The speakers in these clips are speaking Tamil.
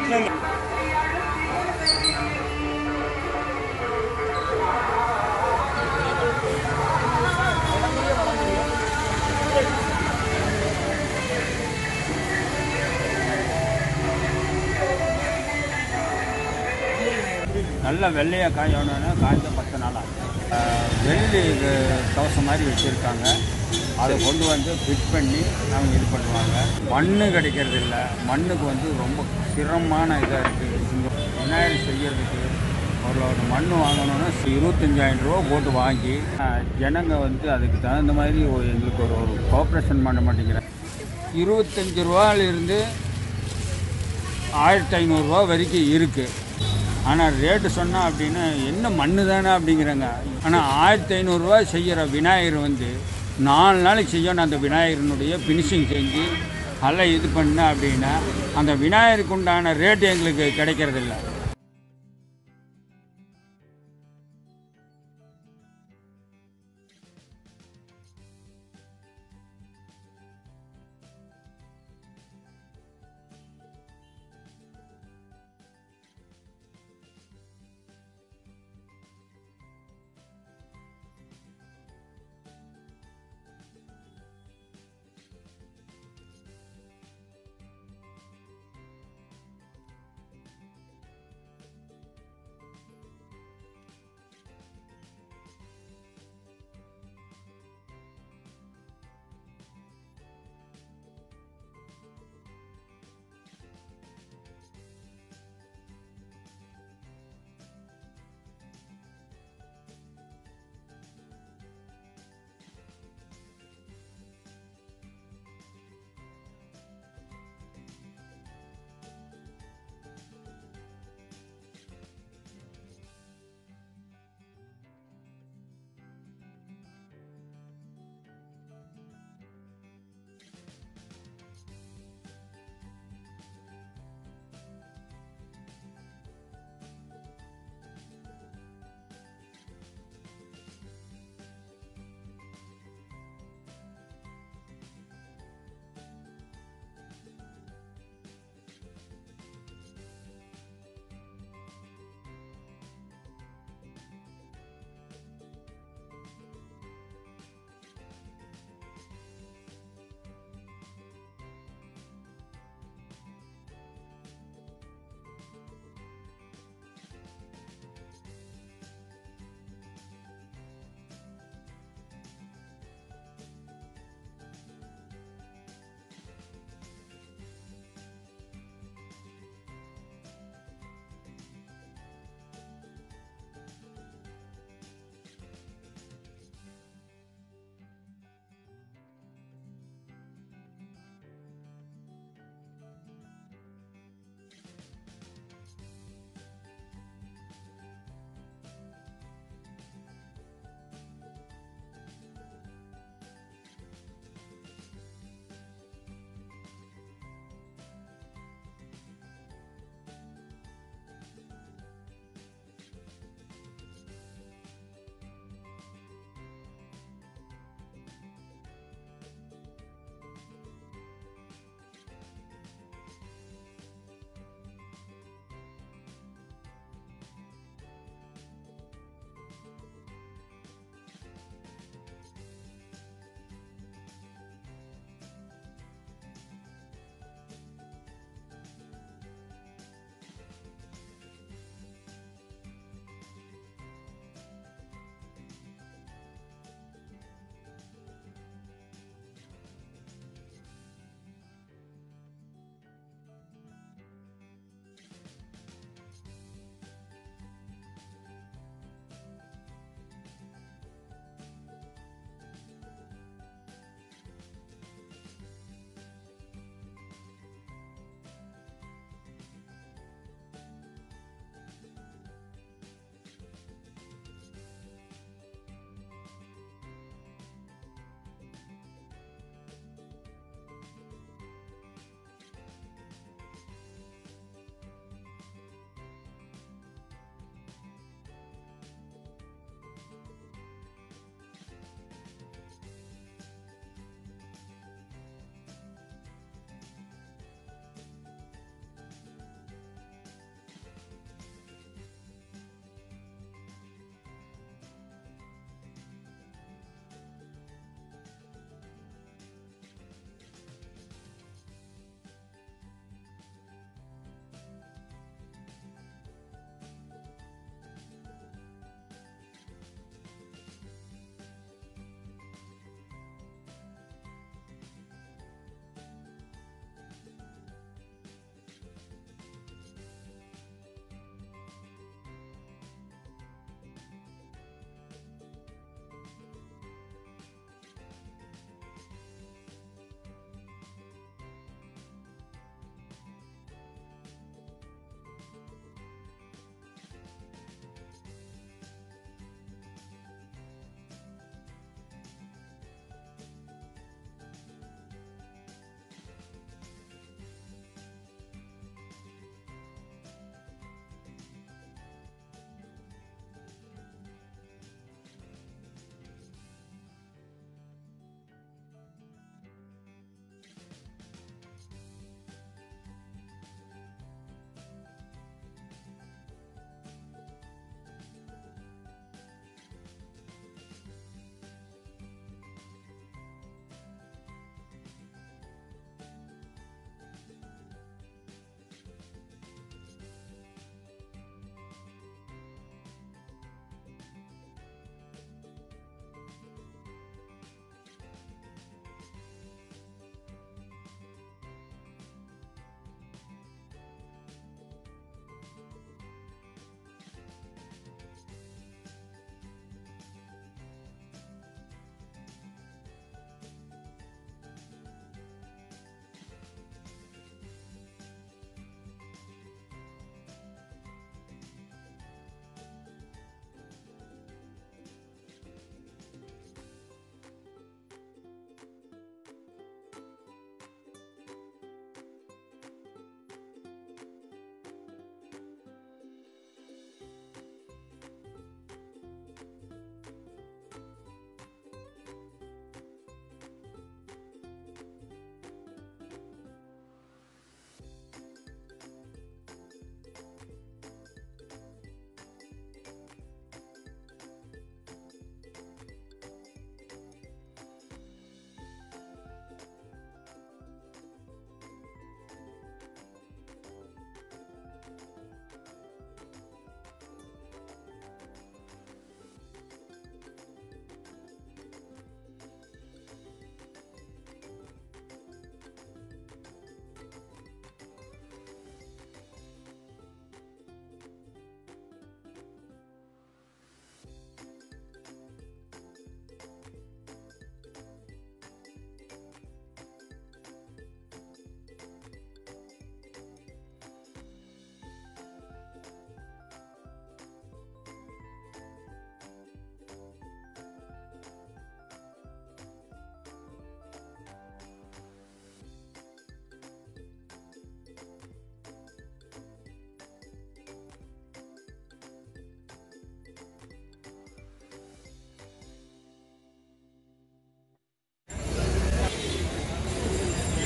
நல்ல வெள்ளையாக காயணும்னா காய்ஞ்ச பத்து நாள் ஆகும் அஹ் வெள்ளி இது கவசம் மாதிரி வச்சுருக்காங்க அதை கொண்டு வந்து ஃபிட் பண்ணி அவங்க இது பண்ணுவாங்க மண் கிடைக்கிறது இல்லை மண்ணுக்கு வந்து ரொம்ப சிரமமான இதாக இருக்குது இங்கே விநாயகர் செய்யறதுக்கு ஒரு ஒரு மண் வாங்கணும்னா இருபத்தஞ்சாயிரம் ரூபா போட்டு வாங்கி அஹ் ஜனங்க வந்து அதுக்கு தகுந்த மாதிரி ஒரு எங்களுக்கு ஒரு ஒரு கோஆப்ரேஷன் பண்ண மாட்டேங்கிறாங்க இருபத்தஞ்சி ரூபாயிலிருந்து ஆயிரத்தி ஐநூறுரூவா வரைக்கும் இருக்குது ஆனால் ரேட்டு சொன்னால் அப்படின்னா என்ன மண்ணு தானே அப்படிங்கிறாங்க ஆனால் ஆயிரத்தி ஐநூறுரூவா செய்கிற விநாயகர் வந்து நாலு நாளைக்கு செய்யணும் அந்த விநாயகரினுடைய ஃபினிஷிங் செஞ்சு நல்லா இது பண்ண அப்படின்னா அந்த விநாயகருக்கு உண்டான ரேட்டு எங்களுக்கு கிடைக்கிறதில்ல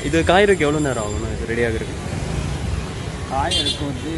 இது காயறதுக்கு எவ்வளோ நேரம் ஆகணும் இது ரெடி ஆகுறதுக்கு காயருக்கு வந்து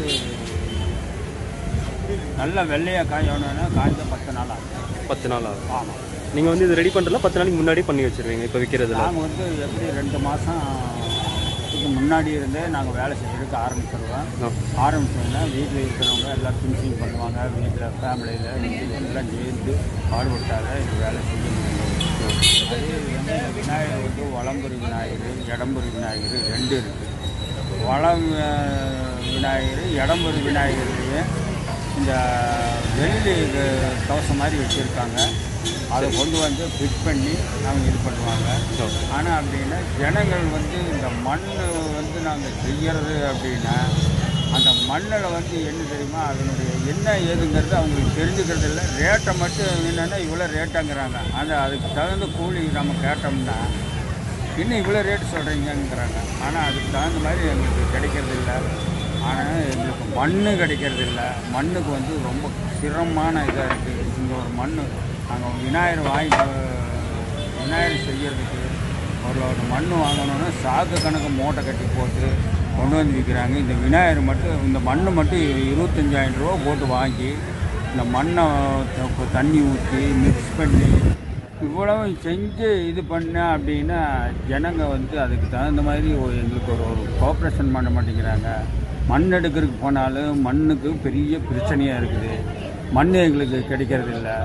நல்ல வெள்ளையாக காயணும்னா காய்ஞ்ச பத்து நாள் ஆகும் பத்து நாள் ஆகும் ஆமாம் நீங்கள் வந்து இது ரெடி பண்ணுறதுல பத்து நாளைக்கு முன்னாடி பண்ணி வச்சிருவீங்க இப்போ விற்கிறதுல நாங்கள் வந்து எப்படி ரெண்டு மாதம் இதுக்கு முன்னாடி இருந்தே நாங்கள் வேலை செய்யறதுக்கு ஆரம்பிச்சிருவோம் ஆ. ஆரம்பிச்சோன்னா வீட்டில் இருக்கிறவங்க எல்லாம் ஃபினிஷிங் பண்ணுவாங்க வீட்டில் ஃபேமிலியில் எல்லாம் சேர்ந்து பாடுபட்டாங்க இது வேலை செய்ய முடியும் அது வந்து விநாயகர் வந்து வளம்புரி விநாயகர் இடம்புரி விநாயகர் ரெண்டு இருக்குது வளம் அஹ், விநாயகர் இடம்புரி விநாயகர்லேயே இந்த வெள்ளி இது கவசம் மாதிரி வச்சுருக்காங்க அதை கொண்டு வந்து ஃபிட் பண்ணி அவங்க இது பண்ணுவாங்க ஆனால் அப்படின்னா ஜனங்கள் வந்து இந்த மண் வந்து நாங்கள் செய்யறது அப்படின்னா அந்த மண்ணில் வந்து என்ன தெரியுமா அதனுடைய என்ன ஏதுங்கிறது அவங்களுக்கு தெரிஞ்சுக்கிறது இல்லை ரேட்டை மட்டும் என்னென்னா இவ்வளோ ரேட்டாங்கிறாங்க அந்த அதுக்கு தகுந்த கூலி நம்ம கேட்டோம்னா இன்னும் இவ்வளோ ரேட் சொல்கிறீங்கங்கிறாங்க ஆனால் அதுக்கு தகுந்த மாதிரி எங்களுக்கு கிடைக்கிறது இல்லை ஆனால் எங்களுக்கு மண் கிடைக்கிறது இல்லை மண்ணுக்கு வந்து ரொம்ப சிரமமான இதாக இருக்குது இங்கே ஒரு மண் நாங்கள் விநாயகர் வாங்கி விநாயகர் செய்யறதுக்கு ஒரு ஒரு மண் வாங்கணும்னா சாக்கு கணக்கு மூட்டை கட்டி போட்டு கொண்டு வந்து விற்கிறாங்க இந்த விநாயகர் மட்டும் இந்த மண் மட்டும் இருபத்தஞ்சாயிரம் ரூபா போட்டு வாங்கி இந்த மண்ணை த- தண்ணி ஊற்றி மிக்ஸ் பண்ணி இவ்வளவு செஞ்சு இது பண்ண அப்படின்னா ஜனங்க வந்து அதுக்கு தகுந்த மாதிரி ஒரு- எங்களுக்கு ஒரு ஒரு கோஆப்ரேஷன் பண்ண மாட்டேங்கிறாங்க மண் எடுக்கிறதுக்கு போனாலும் மண்ணுக்கு பெரிய பிரச்சனையாக இருக்குது மண் எங்களுக்கு கிடைக்கிறது இல்லை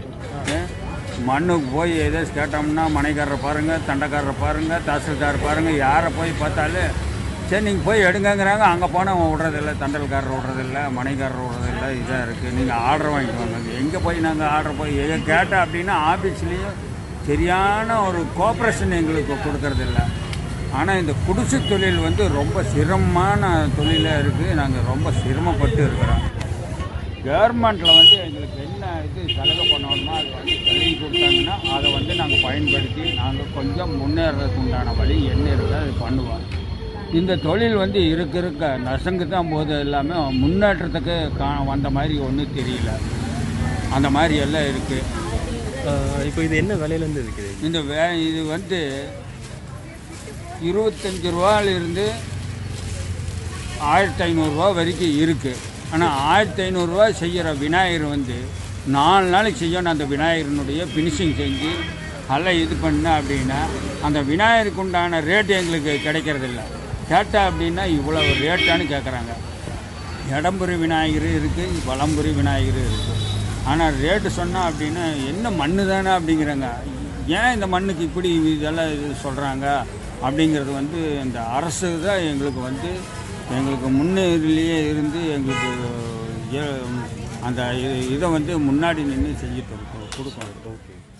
மண்ணுக்கு போய் ஏதோ கேட்டோம்னா மனைக்காரரை பாருங்கள் தண்டைக்காரரை பாருங்கள் தாசில்தார் பாருங்கள் யாரை போய் பார்த்தாலும் சரி நீங்கள் போய் எடுங்கங்கிறாங்க அங்கே போனால் அவன் விட்றதில்ல தண்டல்காரர் விட்றதில்ல மனைக்காரர் விட்றதில்ல இதாக இருக்குது நீங்கள் ஆர்டர் வாங்கிட்டு வாங்க எங்கே போய் நாங்கள் ஆர்டர் போய் எங்கே கேட்டோம் அப்படின்னா ஆஃபீஸ்லேயும் சரியான ஒரு கோஆப்ரேஷன் எங்களுக்கு கொடுக்கறதில்ல ஆனால் இந்த குடிசை தொழில் வந்து ரொம்ப சிரமமான தொழிலாக இருக்குது நாங்கள் ரொம்ப சிரமப்பட்டு இருக்கிறோம் கவர்மெண்ட்டில் வந்து எங்களுக்கு என்ன இது சலுகை பண்ணணுமோ அது வந்து சலுகை கொடுத்தாங்கன்னா அதை வந்து நாங்கள் பயன்படுத்தி நாங்கள் கொஞ்சம் முன்னேறதுக்கு உண்டான வழி என்ன இருக்கோ அது பண்ணுவோம் இந்த தொழில் வந்து இருக்க இருக்க நசங்கு தான் போது எல்லாமே முன்னேற்றத்துக்கு கா வந்த மாதிரி ஒன்றும் தெரியல அந்த மாதிரி எல்லாம் இருக்குது இப்போ இது என்ன விலையிலேருந்து விற்கிது இந்த வே இது வந்து இருபத்தஞ்சி ரூபாயிலிருந்து ஆயிரத்தி ஐநூறுரூவா வரைக்கும் இருக்குது ஆனால் ஆயிரத்தி ஐநூறுரூவா செய்கிற விநாயகர் வந்து நாலு நாளைக்கு செய்யணும் அந்த விநாயகரினுடைய ஃபினிஷிங் செஞ்சு நல்லா இது பண்ண அப்படின்னா அந்த விநாயகருக்கு உண்டான ரேட்டு எங்களுக்கு கிடைக்கிறதில்ல கேட்டா அப்படின்னா இவ்வளோ ரேட்டான்னு கேட்குறாங்க இடம்புரி விநாயகர் இருக்குது வலம்புரி விநாயகர் இருக்குது ஆனால் ரேட்டு சொன்னால் அப்படின்னா என்ன மண்ணு தானே அப்படிங்கிறாங்க ஏன் இந்த மண்ணுக்கு இப்படி இதெல்லாம் இது சொல்கிறாங்க அப்படிங்கிறது வந்து இந்த அரசு தான் எங்களுக்கு வந்து எங்களுக்கு முன்னேறிலேயே இருந்து எங்களுக்கு ஏ- அந்த இ- இதை வந்து முன்னாடி நின்று செஞ்சுட்டு இருக்கோம் கொடுக்கணும் ஓகே